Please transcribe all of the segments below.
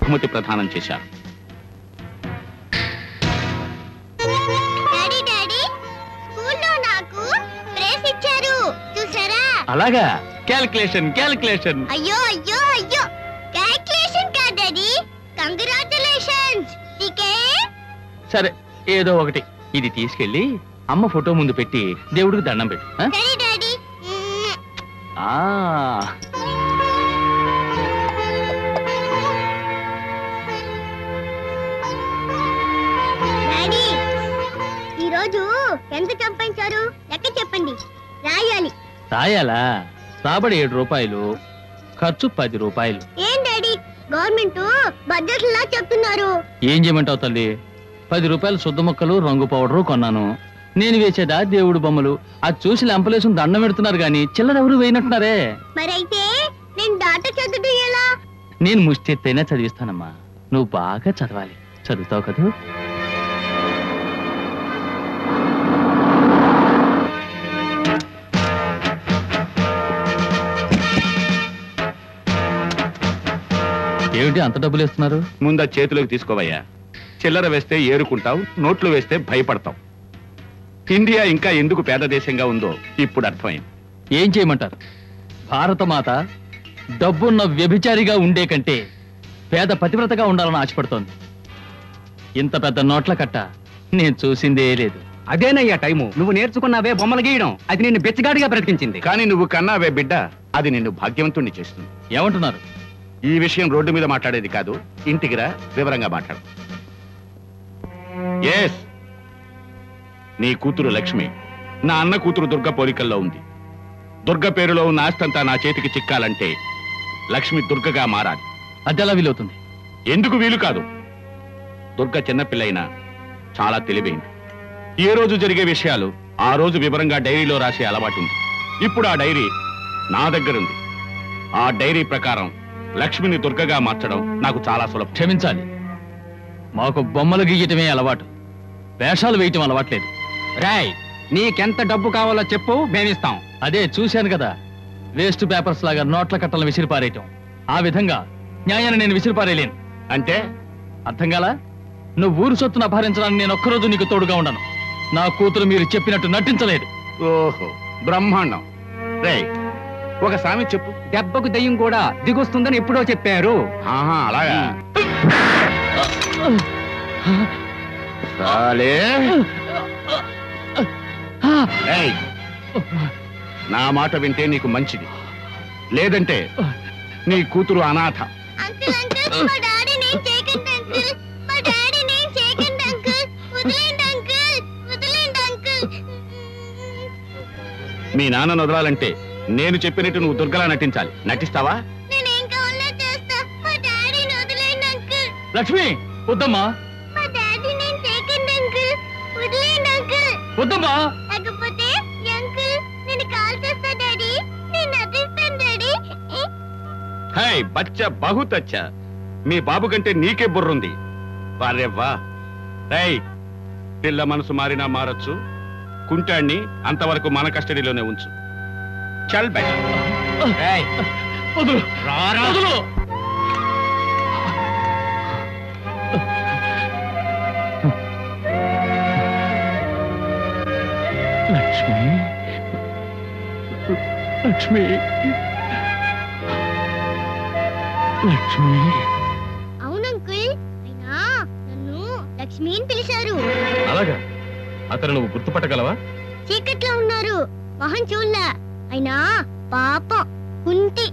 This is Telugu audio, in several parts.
బహుమతి ప్రదానం చేశారు డాడీ డాడీ స్కూల్లో నాకు ప్రేస్ ఇచ్చారు చూసారా అలాగా క్యాల్కులేషన్ క్యాల్కులేషన్ అయ్యో అయ్యో అయ్యో క్యాల్కులేషన్ కాదు డాడీ కంగ్రాచులేషన్స్ నీకే సరే ఏదో ఒకటి ఇది తీసుకెళ్ళి అమ్మ ఫోటో ముందు పెట్టి దేవుడికి దండం పెట్టు ఆ? సరే డాడీ మ్మ్. ఆ డాడీ ఈరోజు ఎంత సంపాదించారు లెక్క చెప్పండి రాయాలి రాయాలా రాబడి ఏడు రూపాయలు ఖర్చు పది రూపాయలు ఏం డాడీ గవర్నమెంట్ బడ్జెట్లా చెప్తున్నారు ఏం చేయమంటావు తల్లి పది రూపాయలు శుద్ధ మొక్కలు రంగు పౌడరు కొన్నాను నేను వేసేదా దేవుడు బొమ్మలు అది చూసి లెంపలేసుకుని దండం పెడుతున్నారు గాని చిల్లర ఎవరు వేయనట్టున్నారే మరైతే నేను డాక్టర్ చదువుతూ ఎలా నేను ముష్టి ఎత్తైనా చదివిస్తానమ్మా నువ్వు బాగా చదవాలి చదువుతావు కదూ ఏమిటి అంత డబ్బులు ఇస్తున్నారు ముందు ఆ చేతిలోకి తీసుకోవయ్యా చిల్లర వేస్తే ఏరుకుంటావు నోట్లు వేస్తే భయపడతావు ఇండియా ఇంకా ఎందుకు పేద దేశంగా ఉందో ఇప్పుడు అర్థమైంది ఏం చేయమంటారు భారతమాత డబ్బున్న వ్యభిచారిగా ఉండే కంటే పేద పతివ్రతగా ఉండాలని ఆశపడుతోంది ఇంత పెద్ద నోట్ల కట్ట నేను చూసిందే లేదు అదేనయ్యా టైము నువ్వు నేర్చుకున్నావే బొమ్మలు గీయడం అది నిన్ను బెచ్చగాడిగా బ్రతికించింది కానీ నువ్వు కన్నావే బిడ్డ అది నిన్ను భాగ్యవంతుణ్ణి చేస్తుంది ఏమంటున్నారు ఈ విషయం రోడ్డు మీద మాట్లాడేది కాదు ఇంటికి రా వివరంగా మాట్లాడు ఎస్ నీ కూతురు లక్ష్మి నా అన్న కూతురు దుర్గ పోలికల్లో ఉంది దుర్గ పేరులో ఉన్న ఆస్తంతా నా చేతికి చిక్కాలంటే లక్ష్మి దుర్గగా మారాలి అదెలా వీలవుతుంది ఎందుకు వీలు కాదు దుర్గ చిన్నపిల్లైనా చాలా తెలివైంది ఏ రోజు జరిగే విషయాలు ఆ రోజు వివరంగా డైరీలో రాసే అలవాటు ఉంది ఇప్పుడు ఆ డైరీ నా దగ్గరుంది ఆ డైరీ ప్రకారం లక్ష్మిని దుర్గగా మార్చడం నాకు చాలా సులభం క్షమించాలి మాకు బొమ్మలు గీయటమే అలవాటు వేషాలు వేయటం అలవాట్లేదు రాయ్ నీకెంత డబ్బు కావాలో చెప్పు మేమిస్తాం అదే చూశాను కదా వేస్ట్ పేపర్స్ లాగా నోట్ల కట్టలు విసిరిపారేయటం ఆ విధంగా న్యాయాన్ని నేను విసిరిపారేయలేను అంటే అర్థం కాలా నువ్వు ఊరు సొత్తును అపహరించడానికి నేను ఒక్కరోజు నీకు తోడుగా ఉండను నా కూతురు మీరు చెప్పినట్టు నటించలేదు ఓహో బ్రహ్మాండం రే ఒక సామె చెప్పు దెబ్బకు దెయ్యం కూడా దిగొస్తుందని ఎప్పుడో చెప్పారు ఆహా అలాగా సాలే ఏయ్, నా మాట వింటే నీకు మంచిది లేదంటే నీ కూతురు అనాథ అంకుల్ అంకుల్ మా డాడీ నేను చేయకండి అంకుల్ మా డాడీ నేను చేయకండి అంకుల్ వదిలేండి అంకుల్ వదిలేండి అంకుల్ మీ నాన్న వదలాలంటే నేను చెప్పినట్టు నువ్వు దుర్గలా నటించాలి నటిస్తావా నేనేం కావాలో చేస్తా మా డాడీని వదిలేండి అంకుల్ లక్ష్మి వద్దమ్మా మా డాడీ నేను చేయకండి అంకుల్ వదిలేండి అంకుల్ వద్దమ్మా లేకపోతే ఈ అంకుల్ నేను కాల్ చేస్తా డాడీ నేను నటిస్తాను డాడీ హై బచ్చ బహుత్ అచ్చా మీ బాబు కంటే నీకే బుర్రుంది వారే వా రై పిల్ల మనసు మారినా మారచ్చు కుంటాణ్ణి అంతవరకు మన కస్టడీలోనే ఉంచు చల్ బై వదులు వదులు లక్ష్మి లక్ష్మి లక్ష్మి అవును అంకుల్ అయినా నన్ను లక్ష్మి అని పిలిచారు అలాగా అతను నువ్వు గుర్తుపట్టగలవా చీకట్లో ఉన్నారు మొహం చూడలా అయినా పాపం కుంటి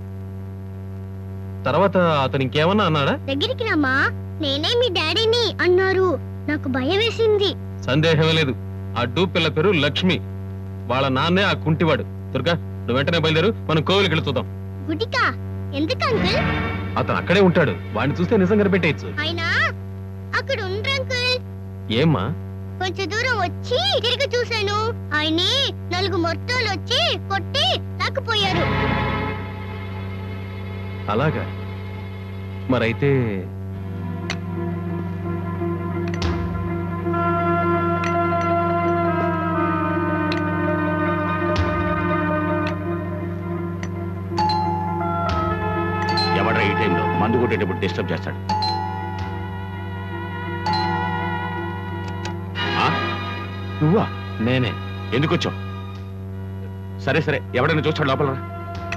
తర్వాత అతను ఇంకేమన్నా అన్నాడా దగ్గరికి రమ్మా నేనే మీ డాడీని అన్నారు నాకు భయం వేసింది సందేహమే లేదు ఆ డూప్ పిల్ల పేరు లక్ష్మి వాళ్ళ నాన్నే ఆ కుంటివాడు దుర్గా నువ్వు వెంటనే బయలుదేరు మనం కోవిలికి వెళ్ళి చూద్దాం గుడికా ఎందుకు అంకుల్ అతను అక్కడే ఉంటాడు వాడిని చూస్తే నిజం కనిపెట్టేయచ్చు అయినా అక్కడ ఉండరు అంకుల్ ఏమ్మా కొంచెం దూరం వచ్చి తిరిగి చూశాను ఆయనే నలుగు మొత్తాలు వచ్చి కొట్టి లాక్కుపోయారు అలాగా మరైతే ఎవడ్రా ఈ టైంలో మందు కొట్టేటప్పుడు డిస్టర్బ్ చేస్తాడు ఆ? నువ్వా నేనే ఎందుకు వచ్చావు సరే సరే ఎవడైనా చూస్తాడు లోపల రా.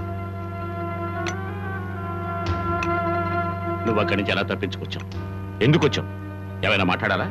నువ్వు అక్కడి నుంచి ఎలా తప్పించుకొచ్చావు ఎందుకు వచ్చావు ఏమైనా మాట్లాడాలా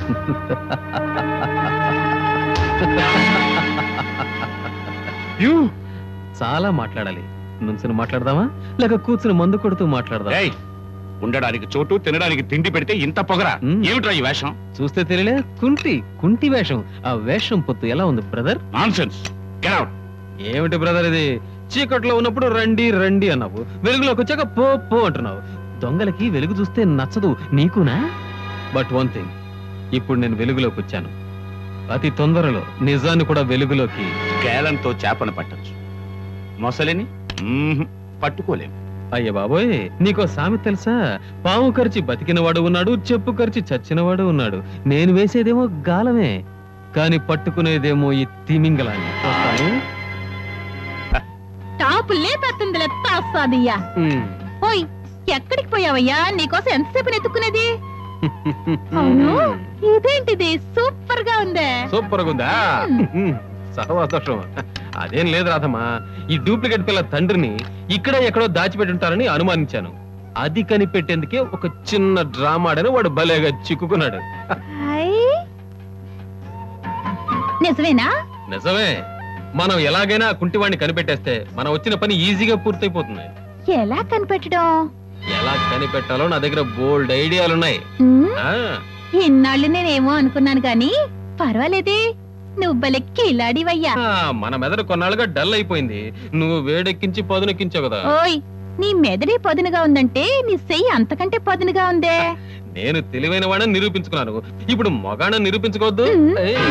యూ చాలా మాట్లాడాలి నుంచుని మాట్లాడదామా లేక కూర్చుని మందు కొడుతూ మాట్లాడదాం ఏయ్ ఉండడానికి చోటు తినడానికి తిండి పెడితే ఇంత పొగరా మ్. ఏమిట్రా ఈ వేషం చూస్తే తెలియలే కుంటి కుంటి వేషం ఆ వేషం పొత్తు ఎలా ఉంది బ్రదర్ నాన్సెన్స్ గెట్ అవుట్ ఏమిటి బ్రదర్ ఇది చీకట్లో ఉన్నప్పుడు రండి రండి అన్నావు వెలుగులోకి వచ్చాక పో పో అంటున్నావు దొంగలకి వెలుగు చూస్తే నచ్చదు నీకునా బట్ వన్ థింగ్ ఇప్పుడు నేను వెలుగులోకి వచ్చాను అతి తొందరలో నిజాన్ని కూడా వెలుగులోకి కేలంతో చేపను పట్టచ్చు మొసలిని మ్మ్హ్, పట్టుకోలేం అయ్య బాబోయ్ నీకో సామెత తెలుసా పాము ఖర్చి బతికినవాడు ఉన్నాడు చెప్పు ఖర్చి చచ్చినవాడు ఉన్నాడు నేను వేసేదేమో గాలమే కాని పట్టుకునేదేమో ఈ తిమింగలాన్ని వస్తాను టాపు లేపెత్తుందిలే తాసాదియ్యా మ్. ఓయ్ ఎక్కడికి పోయావయ్యా నీకోసం ఎంతసేపు నెత్తుకునేది అవును ఇదేంటిది సూపర్ గా ఉందే సూపర్ గా ఉందా మ్. సర్వదోషం అదేం లేదు రాధమ్మా ఈ డూప్లికేట్ పిల్ల తండ్రిని ఇక్కడే ఎక్కడో దాచిపెట్టి ఉంటారని అనుమానించాను అది కనిపెట్టేందుకే ఒక చిన్న డ్రామా ఆడని వాడు భలేగా చిక్కుకున్నాడు హాయ్. నిజమేనా నిజమే మనం ఎలాగైనా ఆ కుంటివాడిని కనిపెట్టేస్తే మనం వచ్చిన పని ఈజీగా పూర్తయిపోతుంది ఎలా కనిపెట్టడం ఎలా కనిపెట్టాలో నా దగ్గర బోల్డ్ ఐడియాలున్నాయి ఉమ్, ఆ ఇన్నాళ్ళు నేనేమో అనుకున్నాను గాని పర్వాలేదే నువ్వు భలే కిలాడివయ్యా ఆ, మన మెదడు కొన్నాళ్ళుగా డల్ అయిపోయింది నువ్వు వేడెక్కించి పదునెక్కించావు కదా ఓయ్ నీ మెదడే పదునుగా ఉందంటే నీ చెయ్యి అంతకంటే పదునుగా ఉందే నేను తెలివైన వాడని నిరూపించుకున్నాను ఇప్పుడు మొగాడని నిరూపించుకోవద్దు మ్. ఏయ్.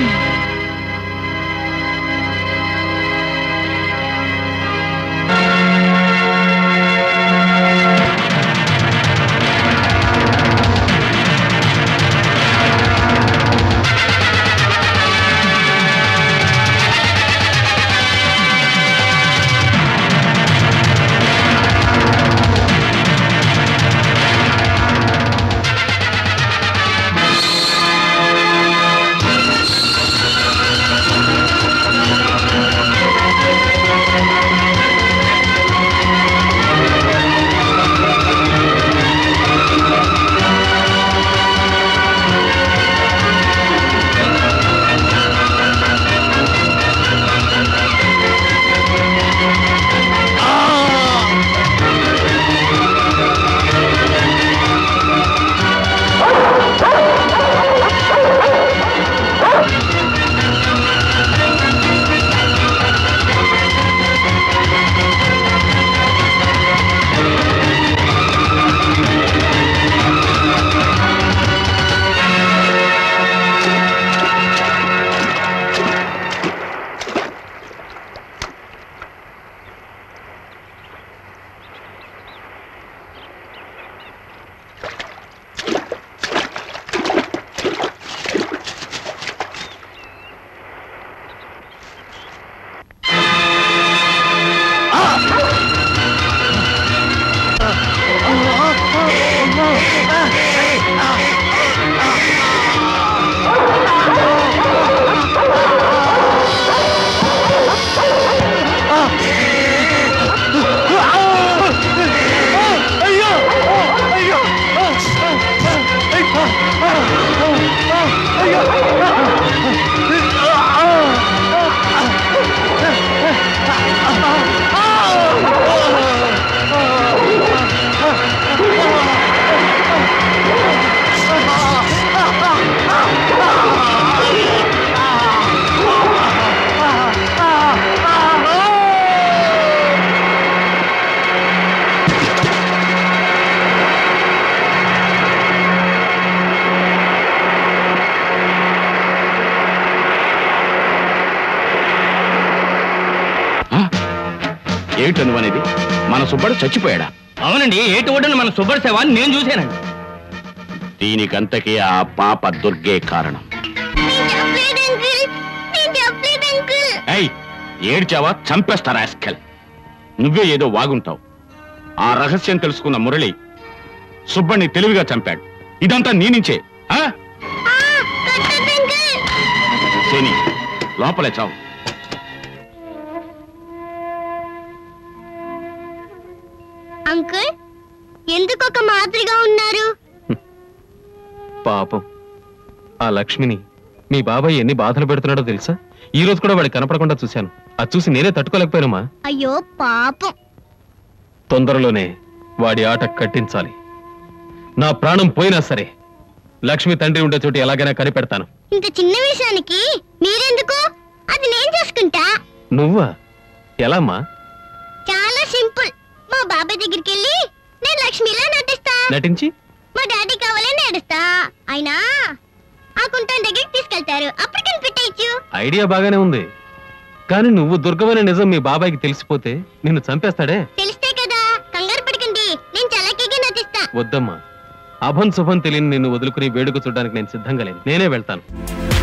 ఏమిటి నువ్వు అనేది మన సుబ్బడు చచ్చిపోయాడా అవునండి ఏటి ఒడ్డున మన సుబ్బర్ శవాన్ని నేను చూశానండి దీనికంతకీ ఆ పాప దుర్గే కారణం నేను చెప్పలేదు అంకుల్ నేను చెప్పలేదు అంకుల్ ఏయ్ ఏడ్చావా చంపేస్తారా ఆస్కెల్ నువ్వే ఏదో వాగుంటావు ఆ రహస్యం తెలుసుకున్న మురళి సుబ్బణ్ణి తెలివిగా చంపాడు ఇదంతా నీ నుంచే ఆ? ఆ, కొట్టొద్దు అంకుల్ శని లోపలే చావు అంకుల్ ఎందుకు ఒక మాదిరిగా ఉన్నారు పాపం ఆ లక్ష్మిని మీ బాబాయ్ ఎన్ని బాధలు పెడుతున్నాడో తెలుసా ఈ రోజు కూడా వాడికి కనపడకుండా చూశాను అది చూసి నేనే తట్టుకోలేకపోయానమ్మా అయ్యో పాపం తొందరలోనే వాడి ఆట కట్టించాలి నా ప్రాణం పోయినా సరే లక్ష్మి తండ్రి ఉండే చోటు ఎలాగైనా కనిపెడతాను ఇంత చిన్న విషయానికి మీరెందుకు అది నేను చూసుకుంటా నువ్వా ఎలామ్మా చాలా సింపుల్ మా బాబాయ్ దగ్గరికి వెళ్ళి నేను లక్ష్మిలా నటిస్తా నటించి మా డాడీ కావాలని నడుస్తా అయినా ఆ కుంటాన్ దగ్గరికి తీసుకెళ్తారు అప్పుడు కనిపెట్టేయచ్చు ఐడియా బాగానే ఉంది కానీ నువ్వు దుర్గమైన నిజం మీ బాబాయ్కి తెలిసిపోతే నిన్ను చంపేస్తాడే తెలిస్తే కదా కంగారు పడకండి నేను చలాకీగా నటిస్తా వద్దమ్మా అభం శుభం తెలియని నిన్ను వదులుకుని వేడుక చూడడానికి నేను సిద్ధంగా లేను నేనే వెళ్తాను